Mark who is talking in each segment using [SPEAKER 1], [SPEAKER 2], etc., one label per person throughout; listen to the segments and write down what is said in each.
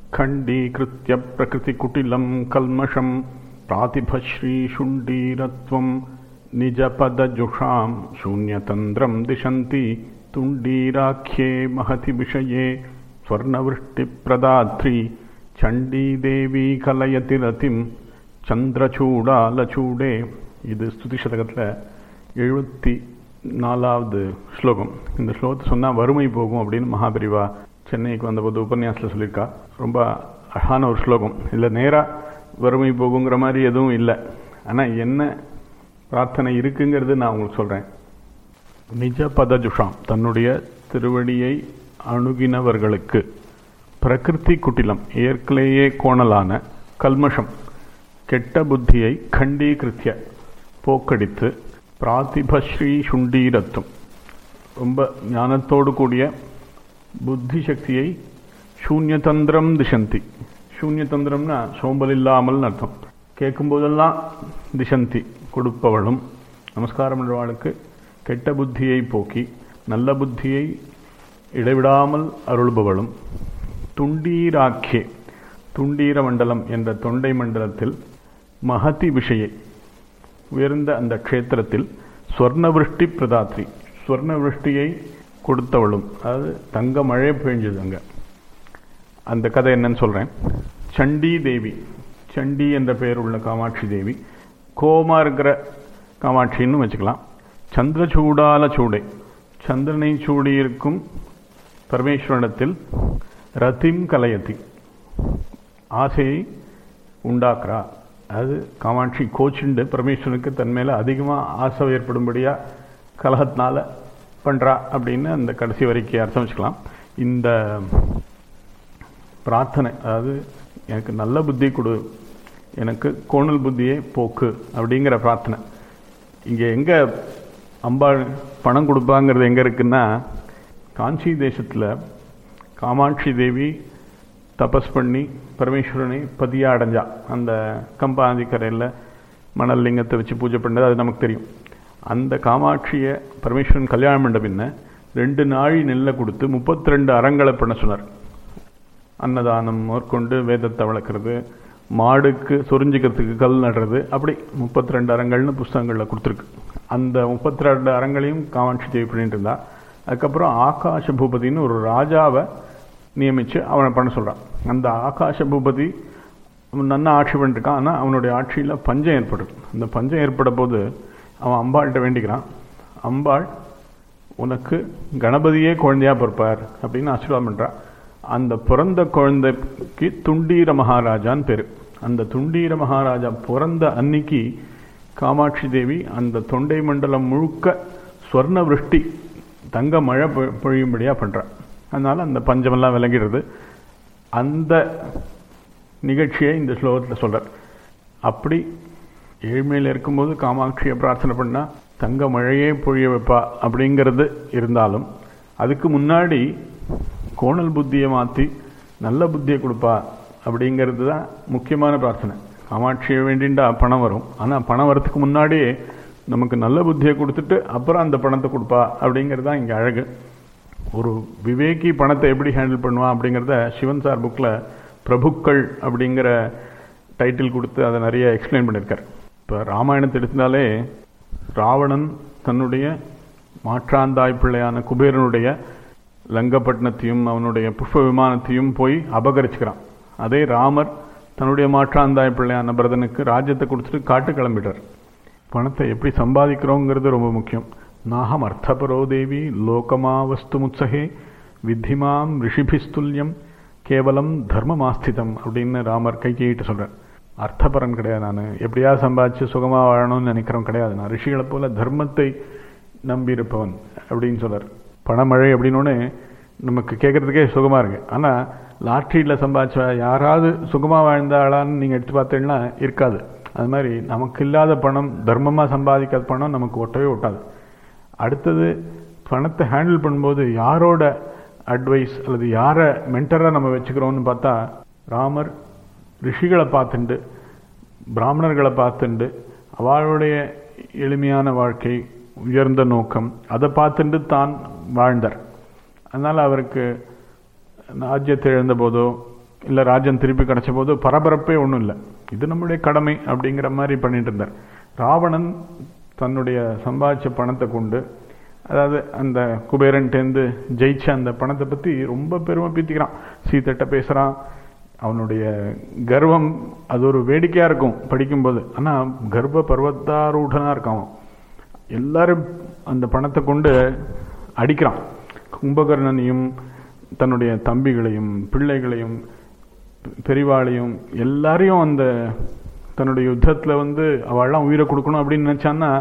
[SPEAKER 1] खण्डीकृत्य प्रकृतिकुटिलं कल्मषं प्रातिभश्रीशुण्डीरत्वं निजपदजुषां शून्यतन्द्रं दिशन्ति तुण्डीराख्ये महति विषये स्वर्णवृष्टिप्रदात्री சண்டீதேவி கலயதி ரதிம் சந்திரச்சூடாலச்சூடே இது ஸ்துதி சதகத்தில் எழுபத்தி நாலாவது ஸ்லோகம் இந்த ஸ்லோகத்தை சொன்னால் வறுமை போகும் அப்படின்னு மகாபெரிவா சென்னைக்கு வந்தபோது உபன்யாசத்தில் சொல்லியிருக்கா ரொம்ப அழகான ஒரு ஸ்லோகம் இதில் நேராக வறுமை போகுங்கிற மாதிரி எதுவும் இல்லை ஆனால் என்ன பிரார்த்தனை இருக்குங்கிறது நான் உங்களுக்கு சொல்கிறேன் நிஜ பதஜுஷாம் தன்னுடைய திருவடியை அணுகினவர்களுக்கு பிரகிருதி குட்டிலம் இயற்கையே கோணலான கல்மஷம் கெட்ட புத்தியை கண்டீகிருத்திய போக்கடித்து பிராத்திபஸ்ரீ சுண்டீரத்தும் ரொம்ப ஞானத்தோடு கூடிய புத்தி சக்தியை சூன்யதந்திரம் திசந்தி சூன்யதந்திரம்னா சோம்பல் இல்லாமல் அர்த்தம் கேட்கும்போதெல்லாம் திசந்தி கொடுப்பவளும் நமஸ்காரம் என்றவாளுக்கு கெட்ட புத்தியை போக்கி நல்ல புத்தியை இடைவிடாமல் அருள்பவளும் துண்டீராக்கியே துண்டீர மண்டலம் என்ற தொண்டை மண்டலத்தில் மகதி விஷயை உயர்ந்த அந்த க்ஷேத்திரத்தில் ஸ்வர்ணவிருஷ்டி பிரதாத்ரி ஸ்வர்ணவிருஷ்டியை கொடுத்தவளும் அதாவது தங்க மழை பெஞ்சது அங்கே அந்த கதை என்னன்னு சொல்கிறேன் சண்டி தேவி சண்டி என்ற பெயர் உள்ள காமாட்சி தேவி கோமா இருக்கிற காமாட்சின்னு வச்சுக்கலாம் சந்திர சூடால சூடை சந்திரனை சூடியிருக்கும் பரமேஸ்வரனிடத்தில் ரத்திம் கலையத்தி ஆசையை உண்டாக்குறா அது காமாட்சி கோச்சுண்டு பரமேஸ்வரனுக்கு தன் மேலே அதிகமாக ஆசை ஏற்படும்படியாக கலகத்தினால பண்ணுறா அப்படின்னு அந்த கடைசி வரைக்கும் அர்த்தம் வச்சுக்கலாம் இந்த பிரார்த்தனை அதாவது எனக்கு நல்ல புத்தி கொடு எனக்கு கோணல் புத்தியே போக்கு அப்படிங்கிற பிரார்த்தனை இங்கே எங்கே அம்பாள் பணம் கொடுப்பாங்கிறது எங்கே இருக்குன்னா காஞ்சி தேசத்தில் காமாட்சி தேவி தபஸ் பண்ணி பரமேஸ்வரனை பதியாக அடைஞ்சா அந்த கம்பாந்தி கரையில் மணல் லிங்கத்தை வச்சு பூஜை பண்ணது அது நமக்கு தெரியும் அந்த காமாட்சியை பரமேஸ்வரன் கல்யாணம் பண்ண பின்ன ரெண்டு நாழி நெல்லை கொடுத்து முப்பத்தி ரெண்டு அறங்களை பண்ண சொன்னார் அன்னதானம் மேற்கொண்டு வேதத்தை வளர்க்குறது மாடுக்கு சொரிஞ்சிக்கிறதுக்கு கல் நடுறது அப்படி முப்பத்தி ரெண்டு அறங்கள்னு புஸ்தகங்களில் கொடுத்துருக்கு அந்த முப்பத்தி ரெண்டு அறங்களையும் காமாட்சி தேவி பண்ணிட்டு இருந்தா அதுக்கப்புறம் ஆகாஷ பூபதினு ஒரு ராஜாவை நியமித்து அவனை பண்ண சொல்கிறான் அந்த ஆகாஷ பூபதி அவன் நன்னா ஆட்சி பண்ணிருக்கான் ஆனால் அவனுடைய ஆட்சியில் பஞ்சம் ஏற்படுது அந்த பஞ்சம் ஏற்பட போது அவன் அம்பாள்கிட்ட வேண்டிக்கிறான் அம்பாள் உனக்கு கணபதியே குழந்தையாக பிறப்பார் அப்படின்னு ஆசீர்வாதம் பண்ணுறான் அந்த பிறந்த குழந்தைக்கு துண்டீர மகாராஜான்னு பேர் அந்த துண்டீர மகாராஜா பிறந்த அன்னைக்கு காமாட்சி தேவி அந்த தொண்டை மண்டலம் முழுக்க ஸ்வர்ண விருஷ்டி தங்க மழை பொழியும்படியாக பண்ணுறான் அதனால் அந்த பஞ்சமெல்லாம் விளங்கிடுறது அந்த நிகழ்ச்சியை இந்த ஸ்லோகத்தில் சொல்கிறார் அப்படி ஏழ்மையில் இருக்கும்போது காமாட்சியை பிரார்த்தனை பண்ணால் தங்க மழையே பொழிய வைப்பா அப்படிங்கிறது இருந்தாலும் அதுக்கு முன்னாடி கோணல் புத்தியை மாற்றி நல்ல புத்தியை கொடுப்பா அப்படிங்கிறது தான் முக்கியமான பிரார்த்தனை காமாட்சியை வேண்டிண்டா பணம் வரும் ஆனால் பணம் வரத்துக்கு முன்னாடியே நமக்கு நல்ல புத்தியை கொடுத்துட்டு அப்புறம் அந்த பணத்தை கொடுப்பா அப்படிங்கிறது தான் இங்கே அழகு ஒரு விவேகி பணத்தை எப்படி ஹேண்டில் பண்ணுவான் அப்படிங்கிறத சிவன் சார் புக்கில் பிரபுக்கள் அப்படிங்கிற டைட்டில் கொடுத்து அதை நிறைய எக்ஸ்பிளைன் பண்ணியிருக்கார் இப்போ ராமாயணத்தை எடுத்தாலே ராவணன் தன்னுடைய மாற்றாந்தாய் பிள்ளையான குபேரனுடைய லங்கப்பட்டினத்தையும் அவனுடைய புஷ்ப விமானத்தையும் போய் அபகரிச்சுக்கிறான் அதே ராமர் தன்னுடைய மாற்றாந்தாய் பிள்ளையான பரதனுக்கு ராஜ்யத்தை கொடுத்துட்டு காட்டு கிளம்பிட்டார் பணத்தை எப்படி சம்பாதிக்கிறோங்கிறது ரொம்ப முக்கியம் நாகம் அர்த்தபரோ தேவி லோகமா வஸ்து முத்சகே வித்திமாம் ரிஷிபிஸ்துல்யம் கேவலம் தர்மமாஸ்திதம் அப்படின்னு ராமர் கைக்கிட்டு சொல்கிறார் அர்த்தபரன் கிடையாது நான் எப்படியா சம்பாதிச்சு சுகமாக வாழணும்னு நினைக்கிறோம் கிடையாது நான் ரிஷிகளை போல தர்மத்தை நம்பியிருப்பவன் அப்படின்னு சொல்கிறார் பணமழை அப்படின்னோடனே நமக்கு கேட்குறதுக்கே சுகமாக இருக்கு ஆனால் லாட்ரியில் சம்பாதிச்ச யாராவது சுகமாக வாழ்ந்தாளான்னு நீங்கள் எடுத்து பார்த்தீங்கன்னா இருக்காது அது மாதிரி நமக்கு இல்லாத பணம் தர்மமாக சம்பாதிக்காத பணம் நமக்கு ஒட்டவே ஒட்டாது அடுத்தது பணத்தை ஹேண்டில் பண்ணும்போது யாரோட அட்வைஸ் அல்லது யாரை மென்டராக நம்ம வச்சுக்கிறோம்னு பார்த்தா ராமர் ரிஷிகளை பார்த்துண்டு பிராமணர்களை பார்த்துண்டு அவளுடைய எளிமையான வாழ்க்கை உயர்ந்த நோக்கம் அதை பார்த்துட்டு தான் வாழ்ந்தார் அதனால் அவருக்கு ராஜ்யத்தை இழந்த போதோ இல்லை ராஜன் திருப்பி கிடைச்ச போது பரபரப்பே ஒன்றும் இல்லை இது நம்முடைய கடமை அப்படிங்கிற மாதிரி பண்ணிட்டு இருந்தார் ராவணன் தன்னுடைய சம்பாதிச்ச பணத்தை கொண்டு அதாவது அந்த குபேரன்ட்டேருந்து ஜெயிச்ச அந்த பணத்தை பற்றி ரொம்ப பெருமை பீத்திக்கிறான் சீத்தட்ட பேசுகிறான் அவனுடைய கர்வம் அது ஒரு வேடிக்கையாக இருக்கும் படிக்கும்போது ஆனால் கர்ப்ப பர்வத்தாரூடனாக இருக்கான் அவன் எல்லாரும் அந்த பணத்தை கொண்டு அடிக்கிறான் கும்பகர்ணனையும் தன்னுடைய தம்பிகளையும் பிள்ளைகளையும் பெரிவாளையும் எல்லாரையும் அந்த தன்னுடைய யுத்தத்தில் வந்து அவள்லாம் உயிரை கொடுக்கணும் அப்படின்னு நினச்சான்னா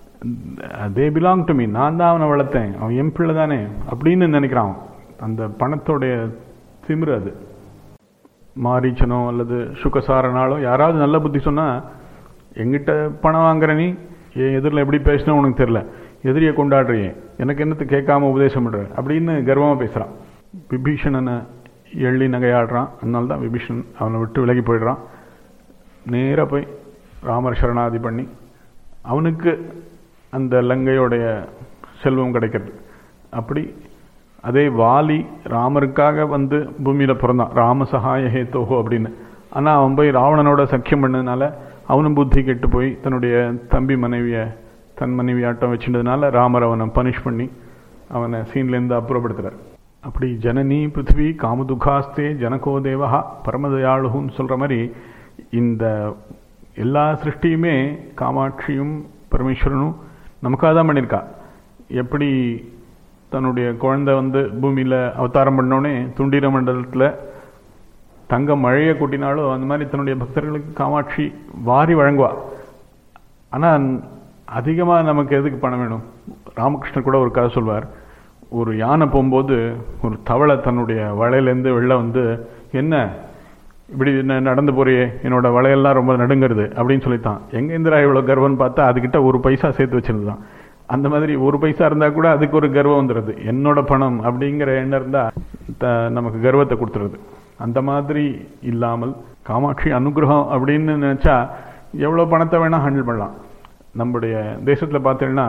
[SPEAKER 1] தே பிலாங் டு மீ நான் தான் அவனை வளர்த்தேன் அவன் என் பிள்ளை தானே அப்படின்னு நினைக்கிறான் அந்த பணத்தோடைய திமிரு அது மாரீச்சனோ அல்லது சுகசாரனாலோ யாராவது நல்ல புத்தி சொன்னால் எங்கிட்ட பணம் வாங்குற நீ என் எதிரில் எப்படி பேசணும் உனக்கு தெரில எதிரியை கொண்டாடுறியே எனக்கு என்னத்து கேட்காம உபதேசம் பண்ணுற அப்படின்னு கர்வமாக பேசுகிறான் விபீஷணனை எள்ளி நகையாடுறான் அதனால தான் விபீஷணன் அவனை விட்டு விலகி போயிடுறான் நேராக போய் ராமர் சரணாதி பண்ணி அவனுக்கு அந்த லங்கையோடைய செல்வம் கிடைக்கிறது அப்படி அதே வாலி ராமருக்காக வந்து பூமியில் பிறந்தான் ராம சகாய ஹேத்தோஹோ அப்படின்னு ஆனால் அவன் போய் ராவணனோட சக்கியம் பண்ணதுனால அவனும் புத்தி கெட்டு போய் தன்னுடைய தம்பி மனைவியை தன் மனைவி ஆட்டம் வச்சுட்டதுனால ராமர் அவனை பனிஷ் பண்ணி அவனை சீன்லேருந்து அப்புறப்படுத்துறார் அப்படி ஜனனி பிருத்திவி காமதுகாஸ்தே ஜனகோ தேவஹா பரமதயாளுன்னு சொல்கிற மாதிரி இந்த எல்லா சிருஷ்டியுமே காமாட்சியும் பரமேஸ்வரனும் நமக்காக தான் பண்ணியிருக்கா எப்படி தன்னுடைய குழந்தை வந்து பூமியில் அவதாரம் பண்ணோடனே துண்டீர மண்டலத்தில் தங்க மழையை கூட்டினாலும் அந்த மாதிரி தன்னுடைய பக்தர்களுக்கு காமாட்சி வாரி வழங்குவா ஆனால் அதிகமாக நமக்கு எதுக்கு பணம் வேணும் ராமகிருஷ்ணர் கூட ஒரு கதை சொல்வார் ஒரு யானை போகும்போது ஒரு தவளை தன்னுடைய வலையிலேருந்து வெளில வந்து என்ன இப்படி என்ன நடந்து போறியே என்னோட வலையெல்லாம் ரொம்ப நடுங்கிறது அப்படின்னு சொல்லித்தான் எங்க இந்திரா இவ்வளோ கர்வம்னு பார்த்தா அதுக்கிட்ட ஒரு பைசா சேர்த்து வச்சிருந்தான் அந்த மாதிரி ஒரு பைசா இருந்தால் கூட அதுக்கு ஒரு கர்வம் வந்துடுது என்னோட பணம் அப்படிங்கிற எண்ணம் இருந்தால் நமக்கு கர்வத்தை கொடுத்துருது அந்த மாதிரி இல்லாமல் காமாட்சி அனுகிரகம் அப்படின்னு நினச்சா எவ்வளோ பணத்தை வேணால் ஹேண்டில் பண்ணலாம் நம்முடைய தேசத்தில் பார்த்தீங்கன்னா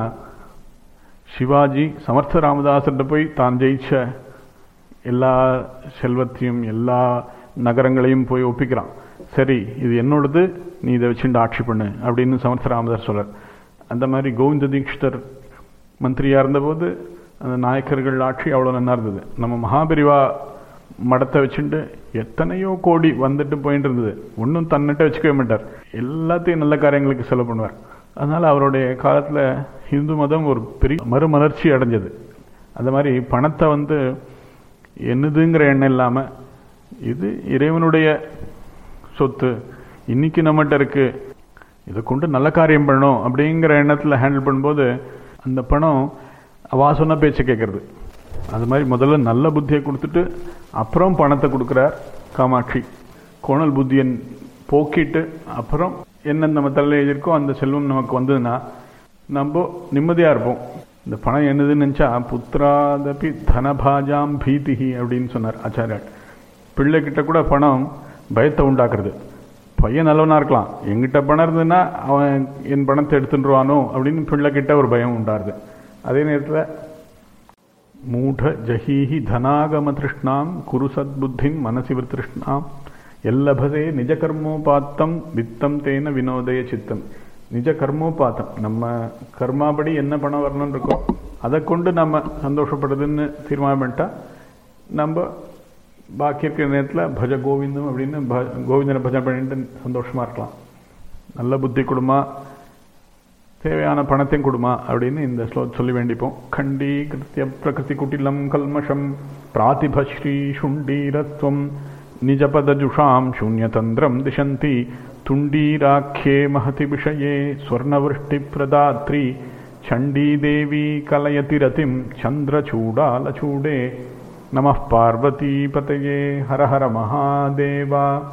[SPEAKER 1] சிவாஜி சமர்த்த ராமதாசர்கிட்ட போய் தான் ஜெயிச்ச எல்லா செல்வத்தையும் எல்லா நகரங்களையும் போய் ஒப்பிக்கிறான் சரி இது என்னோடது நீ இதை வச்சுட்டு ஆட்சி பண்ணு அப்படின்னு சமர்த்த ராமதாஸ் சொல்றார் அந்த மாதிரி கோவிந்த தீக்ஷிதர் மந்திரியாக இருந்தபோது அந்த நாயக்கர்கள் ஆட்சி அவ்வளோ நல்லா இருந்தது நம்ம மகாபெரிவா மடத்தை வச்சுட்டு எத்தனையோ கோடி வந்துட்டு போயிட்டு இருந்தது ஒன்றும் தன்னிட்ட வச்சுக்கவே மாட்டார் எல்லாத்தையும் நல்ல காரியங்களுக்கு செலவு பண்ணுவார் அதனால் அவருடைய காலத்தில் இந்து மதம் ஒரு பெரிய மறுமலர்ச்சி அடைஞ்சது அந்த மாதிரி பணத்தை வந்து என்னதுங்கிற எண்ணம் இல்லாமல் இது இறைவனுடைய சொத்து இன்னைக்கு நம்மகிட்ட இருக்கு இதை கொண்டு நல்ல காரியம் பண்ணணும் அப்படிங்கிற எண்ணத்தில் ஹேண்டில் பண்ணும்போது அந்த பணம் அவா சொன்ன பேச்சை கேட்கறது அது மாதிரி முதல்ல நல்ல புத்தியை கொடுத்துட்டு அப்புறம் பணத்தை கொடுக்குறார் காமாட்சி கோணல் புத்தியை போக்கிட்டு அப்புறம் என்ன நம்ம தலையில் எழுதியிருக்கோ அந்த செல்வம் நமக்கு வந்ததுன்னா நம்ம நிம்மதியாக இருப்போம் இந்த பணம் என்னதுன்னு நினச்சா புத்திராதபி தனபாஜாம் பீதிஹி அப்படின்னு சொன்னார் ஆச்சாரியார் பிள்ளைகிட்ட கூட பணம் பயத்தை உண்டாக்குறது பையன் நல்லவனா இருக்கலாம் எங்கிட்ட பணம் இருந்ததுன்னா அவன் என் பணத்தை எடுத்துட்டுருவானோ அப்படின்னு பிள்ளைகிட்ட ஒரு பயம் உண்டாருது அதே நேரத்தில் மூட ஜஹீஹி தனாகம திருஷ்ணாம் குரு சத்புத்திம் மனசி விருத்திருஷ்ணாம் எல்லபதே நிஜ கர்மோபாத்தம் வித்தம் தேன வினோதய சித்தம் நிஜ கர்மோபாத்தம் நம்ம கர்மாபடி என்ன பணம் வரணும்னு இருக்கோ அதை கொண்டு நம்ம சந்தோஷப்படுறதுன்னு தீர்மானம் பண்ணிட்டா நம்ம பாக்கி இருக்கிற நேரத்தில் பஜ கோவிந்தம் அப்படின்னு ப கோவிந்தனை பஜனை பண்ணிட்டு சந்தோஷமா இருக்கலாம் நல்ல புத்தி கொடுமா தேவையான பணத்தையும் கொடுமா அப்படின்னு இந்த ஸ்லோ சொல்லி வேண்டிப்போம் கண்டி கிருத்திய பிரகிருதி குட்டிலம் கல்மஷம் பிராதிபஸ்ரீ சுண்டீரத்வம் நிஜபதஜுஷாம் சூன்யதந்திரம் திசந்தி துண்டீராख्ये महति विषये स्वर्णवृष्टिप्रदात्री चण्डीदेवी कलयति रतिं चन्द्रचूडालचूडे नमः पार्वतीपतये हर हर महादेवा